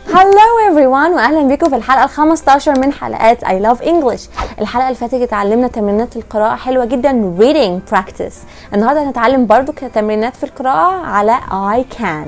Hello everyone واهلا بيكم في الحلقه ال 15 من حلقات I love English الحلقه اللي فاتت اتعلمنا تمرينات القراءه حلوه جدا reading practice النهارده هنتعلم برضو تمرينات في القراءه على I can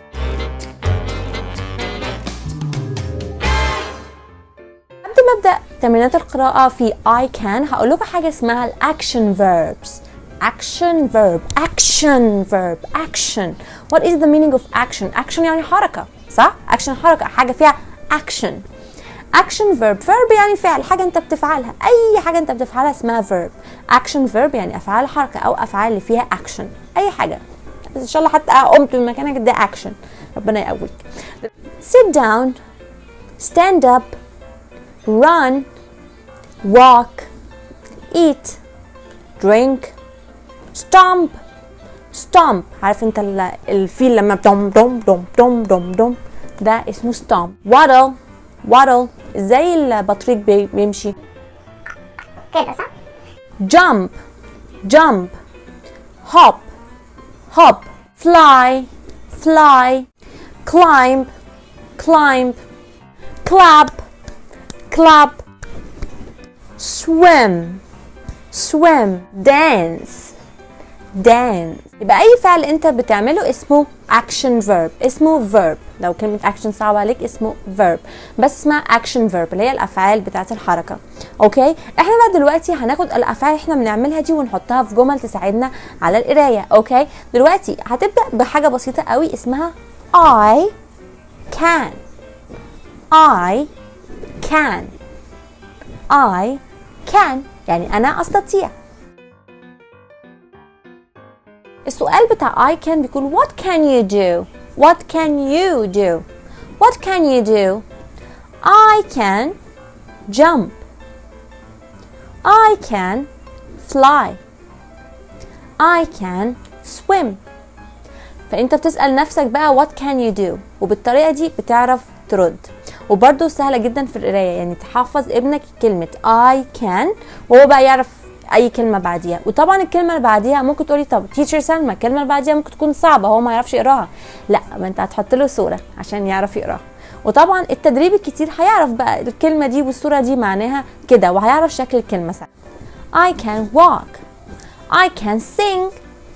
قبل ما ابدا تمرينات القراءه في I can هقول لكم حاجه اسمها الاكشن verbs action verb action verb action what is the meaning of action action يعني حركة صح action حركة حاجة فيها action action verb verb يعني فعل حاجة انت بتفعلها اي حاجة انت بتفعلها اسمها verb action verb يعني افعال حركة او افعال اللي فيها action اي حاجة ان شاء الله حتى قمت من مكانك ده action ربنا يقويك sit down stand up run walk eat drink stomp stomp عارف انت ال- الفيل لما دم دم دم دم دم دم ده اسمه stomp waddle waddle ازاي البطريق بي- بيمشي كده صح؟ jump jump hop hop fly fly climb climb clap clap swim swim dance dance يبقى اي فعل انت بتعمله اسمه action verb اسمه verb لو كلمة action صعبة عليك اسمه verb بس اسمها action verb اللي هي الافعال بتاعت الحركة اوكي احنا بقى دلوقتي هناخد الافعال اللي احنا بنعملها دي ونحطها في جمل تساعدنا على القراية اوكي دلوقتي هتبدأ بحاجة بسيطة قوي اسمها I can I can I can يعني أنا أستطيع السؤال بتاع I can بيكون what can you do what can you do what can you do I can jump I can fly I can swim فانت بتسأل نفسك بقى what can you do وبالطريقة دي بتعرف ترد وبرده سهلة جدا في القراية يعني تحفظ ابنك كلمة I can وهو بقى يعرف اي كلمة بعديها وطبعا الكلمة اللي بعديها ممكن تقولي طب تيتشر سلمى الكلمة اللي بعديها ممكن تكون صعبة هو ما يعرفش يقراها لا ما انت هتحط له صورة عشان يعرف يقراها وطبعا التدريب الكتير هيعرف بقى الكلمة دي والصورة دي معناها كده وهيعرف شكل الكلمة ساعتها I can walk I can sing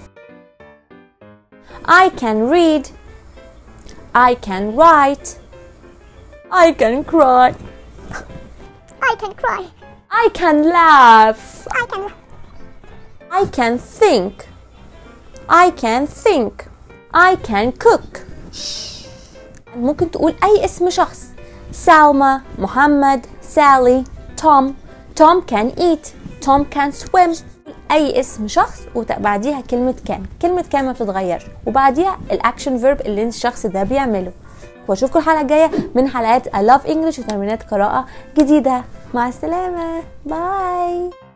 I can read. I can write. I can cry. I can cry. I can laugh. I can I can think. I can think. I can cook. ممكن تقول أي اسم شخص سالمى محمد سالي توم توم can eat توم can swim أي اسم شخص وبعديها كلمة كان كلمة كان ما بتتغيرش وبعديها الأكشن فيرب اللي الشخص ده بيعمله واشوفكم الحلقة الجاية من حلقات I love English وتمرينات قراءة جديدة مع السلامة باي